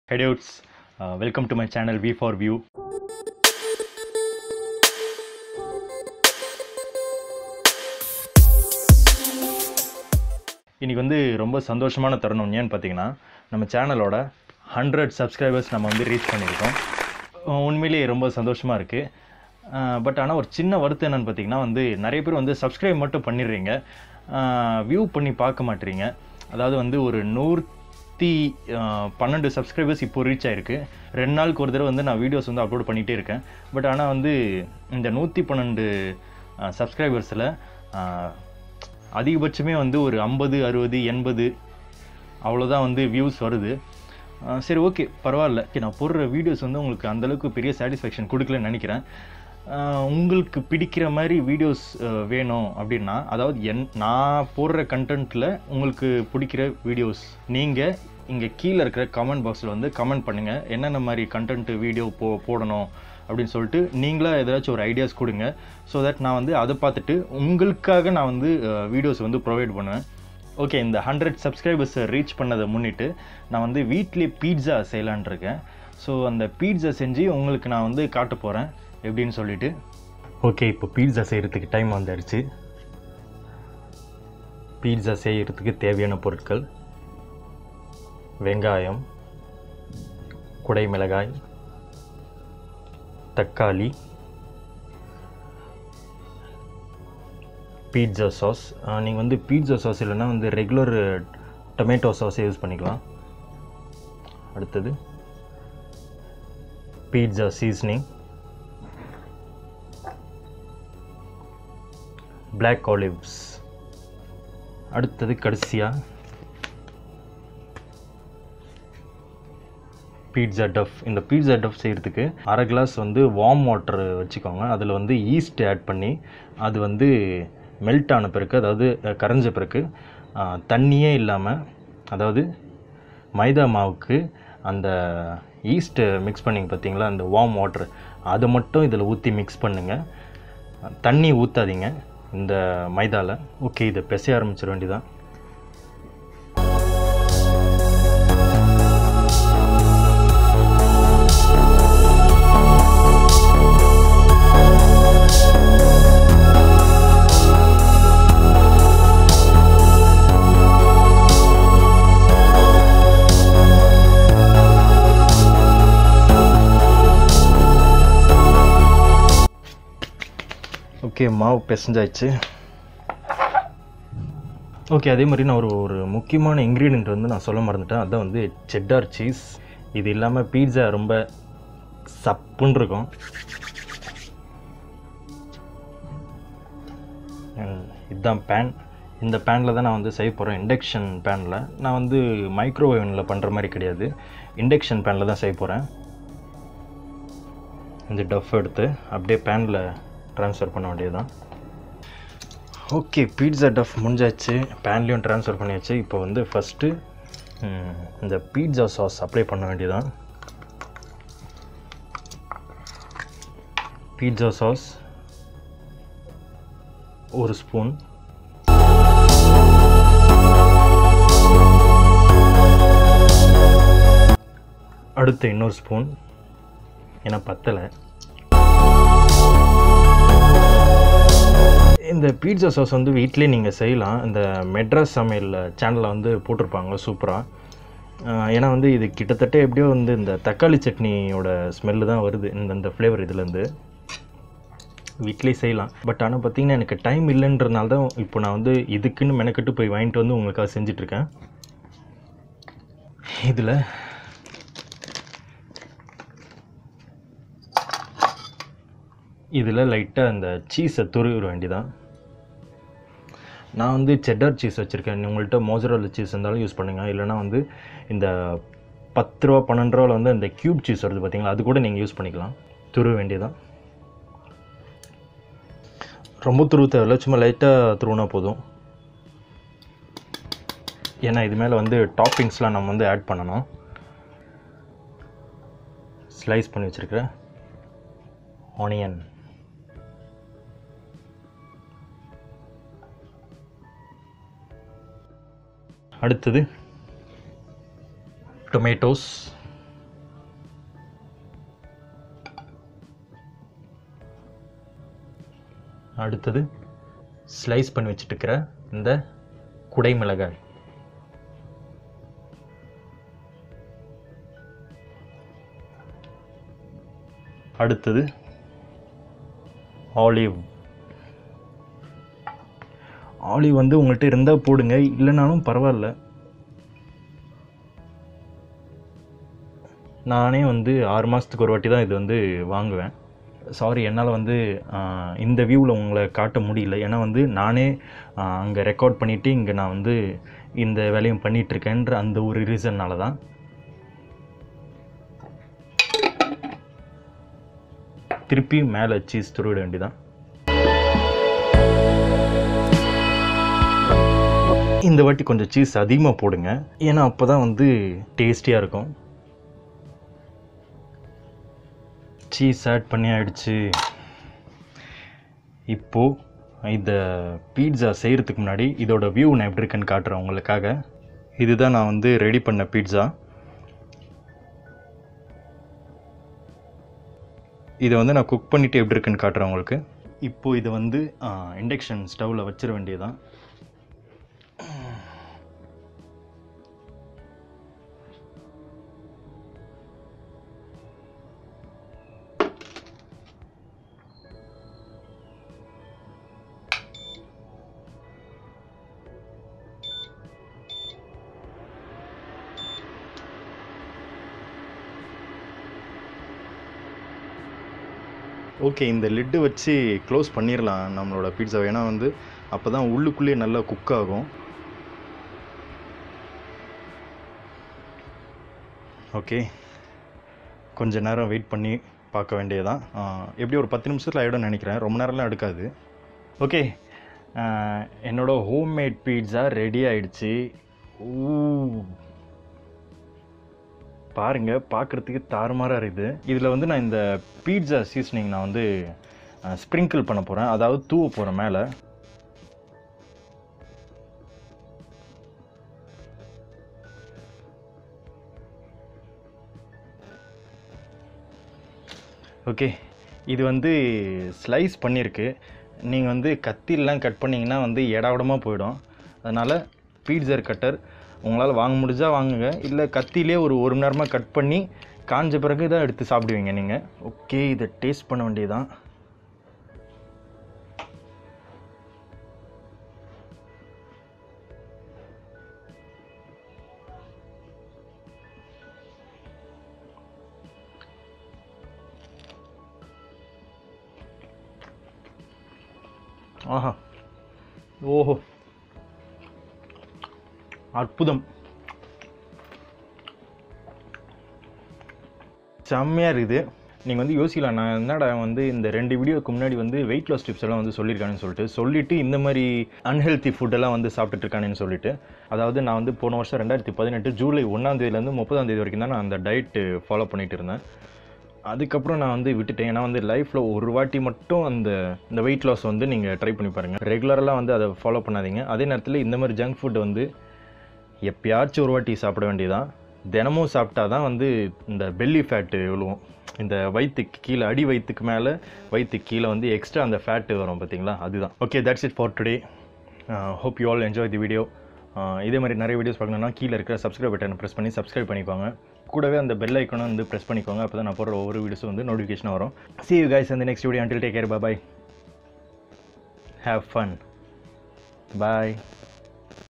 Hey dudes, uh, welcome to my channel V for View. இன்னைக்கு வந்து ரொம்ப சந்தோஷமான தருணம் ஏன்னு பார்த்தீங்கன்னா நம்ம சேனலோட ஹண்ட்ரட் சப்ஸ்கிரைபர்ஸ் நம்ம வந்து ரீச் பண்ணியிருக்கோம் அஹ் உண்மையிலேயே ரொம்ப சந்தோஷமாக இருக்குது பட் ஆனால் ஒரு சின்ன வருத்தம் என்னன்னு பார்த்தீங்கன்னா வந்து நிறைய பேர் வந்து சப்ஸ்கிரைப் மட்டும் பண்ணிடுறீங்க வியூ பண்ணி பார்க்க மாட்டீங்க அதாவது வந்து ஒரு நூற்றி பன்னெண்டு சப்ஸ்கிரைபர்ஸ் இப்போ ரீச் ஆயிருக்கு ரெண்டு நாளுக்கு ஒரு தடவை வந்து நான் வீடியோஸ் வந்து அப்லோட் பண்ணிகிட்டே இருக்கேன் பட் ஆனால் வந்து இந்த நூற்றி பன்னெண்டு சப்ஸ்கிரைபர்ஸில் அதிகபட்சமே வந்து ஒரு ஐம்பது அறுபது எண்பது அவ்வளோதான் வந்து வியூஸ் வருது அஹ் சரி ஓகே பரவாயில்ல Okay, நான் போடுற வீடியோஸ் வந்து உங்களுக்கு அந்தளவுக்கு பெரிய சாட்டிஸ்ஃபேக்ஷன் கொடுக்கலன்னு நினைக்கிறேன் அஹ் உங்களுக்கு பிடிக்கிற மாதிரி வீடியோஸ் வேணும் அப்படின்னா அதாவது என் நான் போடுற கண்டென்ட்டில் உங்களுக்கு பிடிக்கிற வீடியோஸ் நீங்கள் இங்கே கீழே இருக்கிற கமெண்ட் பாக்ஸில் வந்து கமெண்ட் பண்ணுங்கள் என்னென்ன மாதிரி கண்டென்ட் வீடியோ போ போடணும் அப்படின்னு சொல்லிட்டு நீங்களா ஏதாச்சும் ஒரு ஐடியாஸ் கொடுங்க ஸோ தட் நான் வந்து அதை பார்த்துட்டு உங்களுக்காக நான் வந்து வீடியோஸ் வந்து ப்ரொவைட் பண்ணுவேன் ஓகே இந்த ஹண்ட்ரட் சப்ஸ்கிரைபர்ஸை ரீச் பண்ணதை முன்னிட்டு நான் வந்து வீட்லேயே பீட்சா செய்யலான் இருக்கேன் ஸோ அந்த பீட்சா செஞ்சு உங்களுக்கு நான் வந்து காட்ட போகிறேன் எப்படின்னு சொல்லிட்டு ஓகே இப்போ பீட்சா செய்கிறதுக்கு டைம் வந்துடுச்சு பீட்சா செய்கிறதுக்கு தேவையான பொருட்கள் வெங்காயம் குடை மிளகாய் தக்காளி பீட்சா சாஸ் நீங்கள் வந்து பீட்சா சாஸ் இல்லைன்னா வந்து ரெகுலர் டொமேட்டோ சாஸை யூஸ் பண்ணிக்கலாம் அடுத்தது பீட்சா சீசனிங் பிளாக் ஆலிவ்ஸ் அடுத்தது கடைசியாக பீட்சா டஃப் இந்த பீட்சா டஃப் செய்கிறதுக்கு அரை கிளாஸ் வந்து வார்ம் வாட்டர் வச்சுக்கோங்க அதில் வந்து ஈஸ்ட் ஆட் பண்ணி அது வந்து மெல்ட் ஆன பிறகு அதாவது அஹ், கரைஞ்ச பிறகு அஹ், தண்ணியே இல்லாமல் அதாவது மைதா மாவுக்கு அந்த ஈஸ்ட்டு மிக்ஸ் பண்ணிங்க பார்த்தீங்களா அந்த வார்ம் வாட்டர் அதை மட்டும் இதில் ஊற்றி மிக்ஸ் பண்ணுங்கள் தண்ணி ஊற்றாதீங்க இந்த மைதாவில் ஓகே இதை பிசைய ஆரம்பிச்சிட வேண்டியதான் ஓகே மாவு பிசைஞ்சாச்சு ஓகே அதே மாதிரி நான் ஒரு ஒரு முக்கியமான இன்க்ரீடியன்ட் வந்து நான் சொல்ல மறந்துட்டேன் அதான் வந்து செட்டார் சீஸ் இது இல்லாமல் பீட்சா ரொம்ப சப்புன்னு இருக்கும் அஹ் இதுதான் பேன் இந்த பேனில் தான் நான் வந்து செய்ய போகிறேன் இண்டக்ஷன் பேனில் நான் வந்து மைக்ரோவேவனில் பண்ணுற மாதிரி கிடையாது இண்டக்ஷன் பேனில் தான் செய்ய போகிறேன் இந்த டஃப் எடுத்து அப்படியே பேனில் ட்ரான்ஸ்ஃபர் பண்ண வேண்டியதுதான் ஓகே பீட்சா டஃப் முடிஞ்சாச்சு பேன்லேயும் ட்ரான்ஸ்ஃபர் பண்ணியாச்சு இப்போ வந்து ஃபஸ்ட்டு இந்த பீட்சா சாஸ் அப்ளை பண்ண வேண்டியதுதான் பீட்சா சாஸ் ஒரு ஸ்பூன் அடுத்து இன்னொரு ஸ்பூன் ஏன்னா பத்தலை இந்த பீட்சா சாஸ் வந்து வீட்டிலே நீங்கள் செய்யலாம் இந்த மெட்ராஸ் சமையல் சேனலில் வந்து போட்டிருப்பாங்க சூப்பராக ஏன்னா வந்து இது கிட்டத்தட்ட எப்படியோ வந்து இந்த தக்காளி சட்னியோட ஸ்மெல்லு தான் வருது இந்த இந்த ஃப்ளேவர் இதுலேருந்து வீட்லேயே செய்யலாம் பட் ஆனால் பார்த்தீங்கன்னா எனக்கு டைம் இல்லைன்றதுனால தான் இப்போ நான் வந்து இதுக்குன்னு மெனக்கெட்டு போய் வாங்கிட்டு வந்து உங்களுக்காக செஞ்சிட்ருக்கேன் இதில் இதில் லைட்டாக அந்த சீஸை துருவிட வேண்டியதான் நான் வந்து செட்டர் சீஸ் வச்சுருக்கேன் உங்கள்கிட்ட மோசரோல சீஸ் இருந்தாலும் யூஸ் பண்ணுங்கள் இல்லைனா வந்து இந்த பத்து ரூபா பன்னெண்டு ரூபாவில் வந்து இந்த க்யூப் சீஸ் வருது பார்த்தீங்களா அது கூட நீங்கள் யூஸ் பண்ணிக்கலாம் துருவ வேண்டியதான் ரொம்ப துருவ தேவையில்ல சும்மா லைட்டாக துருவினா போதும் ஏன்னா இது மேலே வந்து டாப்பிங்ஸ்லாம் நம்ம வந்து ஆட் பண்ணணும் ஸ்லைஸ் பண்ணி வச்சுருக்கிறேன் ஆனியன் அடுத்தது டொமேட்டோஸ் அடுத்தது ஸ்லைஸ் பண்ணி வச்சுட்டு இருக்கிற இந்த குடை மிளகாய் அடுத்தது ஆலிவ் ஆலிவ் வந்து உங்கள்கிட்ட இருந்தால் போடுங்க இல்லைனாலும் பரவாயில்ல நானே வந்து ஆறு மாதத்துக்கு ஒரு வாட்டி தான் இது வந்து வாங்குவேன் சாரி என்னால் வந்து ஆஹ், இந்த வியூவில் உங்களை காட்ட முடியல ஏன்னா வந்து நானே அங்கே ரெக்கார்ட் பண்ணிவிட்டு இங்கே நான் வந்து இந்த வேலையும் பண்ணிகிட்ருக்கேன்ற அந்த ஒரு ரீசன்னால தான் திருப்பி மேலே சீஸ் துருவிட வேண்டியதான் இந்த வாட்டி கொஞ்சம் சீஸ் அதிகமாக போடுங்க ஏன்னா அப்போ தான் வந்து டேஸ்டியாக இருக்கும் சீஸ் ஆட் பண்ணி ஆயிடுச்சு இப்போது இந்த பீட்சா செய்கிறதுக்கு முன்னாடி இதோட வியூ நான் எப்படி இருக்குன்னு காட்டுறேன் உங்களுக்காக இதுதான் நான் வந்து ரெடி பண்ண பீட்சா இதை வந்து நான் குக் பண்ணிவிட்டு எப்படி இருக்குன்னு காட்டுறேன் உங்களுக்கு இப்போது இதை வந்து இண்டக்ஷன் ஸ்டவ்வில் வச்சிட வேண்டியதான் ஓகே இந்த லிட்டு வச்சு க்ளோஸ் பண்ணிடலாம் நம்மளோட பீட்சா ஏன்னா வந்து அப்போ தான் உள்ளுக்குள்ளேயே நல்லா குக் ஆகும் ஓகே கொஞ்ச நேரம் வெயிட் பண்ணி பார்க்க வேண்டியதான் எப்படி ஒரு பத்து நிமிஷத்தில் ஆகிடும்னு நினைக்கிறேன் ரொம்ப நேரம்லாம் எடுக்காது ஓகே என்னோட ஹோம்மேட் பீட்சா ரெடி ஆயிடுச்சு ஊ பாருங்க பார்க்குறதுக்கு தாறுமாறாக இருக்குது இதில் வந்து நான் இந்த பீட்சா சீசனிங் நான் வந்து ஸ்ப்ரிங்கிள் பண்ண போகிறேன் அதாவது தூவ போகிறேன் மேலே ஓகே இது வந்து ஸ்லைஸ் பண்ணியிருக்கு நீங்கள் வந்து கத்திலாம் கட் பண்ணிங்கன்னா வந்து எடாவிடமாக போயிடும் அதனால் பீட்சர் கட்டர் உங்களால் வாங்க முடிஞ்சால் வாங்குங்க இல்லை கத்திலே ஒரு ஒரு மணி நேரமாக கட் பண்ணி காஞ்ச பிறகு தான் எடுத்து சாப்பிடுவீங்க நீங்கள் ஓகே இதை டேஸ்ட் பண்ண வேண்டியதுதான் ஆஹா ஓஹோ அற்புதம் செம்மையாக இருக்குது நீங்கள் வந்து யோசிக்கலாம் நான் என்னடா வந்து இந்த ரெண்டு வீடியோக்கு முன்னாடி வந்து வெயிட் லாஸ் டிப்ஸ் எல்லாம் வந்து சொல்லியிருக்கானுன்னு சொல்லிட்டு சொல்லிட்டு இந்த மாதிரி அன்ஹெல்த்தி ஃபுட்டெல்லாம் வந்து சாப்பிட்டுட்டு இருக்கானுன்னு சொல்லிட்டு அதாவது நான் வந்து போன வருஷம் ரெண்டாயிரத்தி பதினெட்டு ஜூலை ஒன்றாம் தேதியிலேருந்து முப்பதாம் தேதி வரைக்கும் தான் நான் அந்த டயட்டு ஃபாலோ பண்ணிட்டு இருந்தேன் அதுக்கப்புறம் நான் வந்து விட்டுட்டேன் ஏன்னா வந்து லைஃப்பில் ஒரு வாட்டி மட்டும் அந்த இந்த வெயிட் லாஸ் வந்து நீங்கள் ட்ரை பண்ணி பாருங்கள் ரெகுலரெலாம் வந்து அதை ஃபாலோ பண்ணாதீங்க அதே நேரத்தில் இந்த மாதிரி ஜங்க் ஃபுட் வந்து எப்பயாச்சும் ஒரு வாட்டி சாப்பிட வேண்டியதான் தினமும் சாப்பிட்டா தான் வந்து இந்த பெல்லி ஃபேட்டு விழுவும் இந்த வயிற்றுக்கு கீழே அடி வயிற்றுக்கு மேலே வயிற்றுக்கு கீழே வந்து எக்ஸ்ட்ரா அந்த ஃபேட்டு வரும் பார்த்தீங்களா அதுதான் okay that's it for today hope you all enjoy the video இதே மாதிரி நிறைய வீடியோஸ் பார்க்கணுன்னா கீழே இருக்கிற சப்ஸ்கிரைப் பட்டனை ப்ரெஸ் பண்ணி சப்ஸ்கிரைப் பண்ணிக்கோங்க கூடவே அந்த பெல் ஐக்கனும் வந்து ப்ரெஸ் பண்ணிக்கோங்க அப்போ தான் நான் போடுற ஒவ்வொரு வீடியோஸும் வந்து நோட்டிஃபிகேஷன் வரும் see you guys in the next video until take care bye bye have fun bye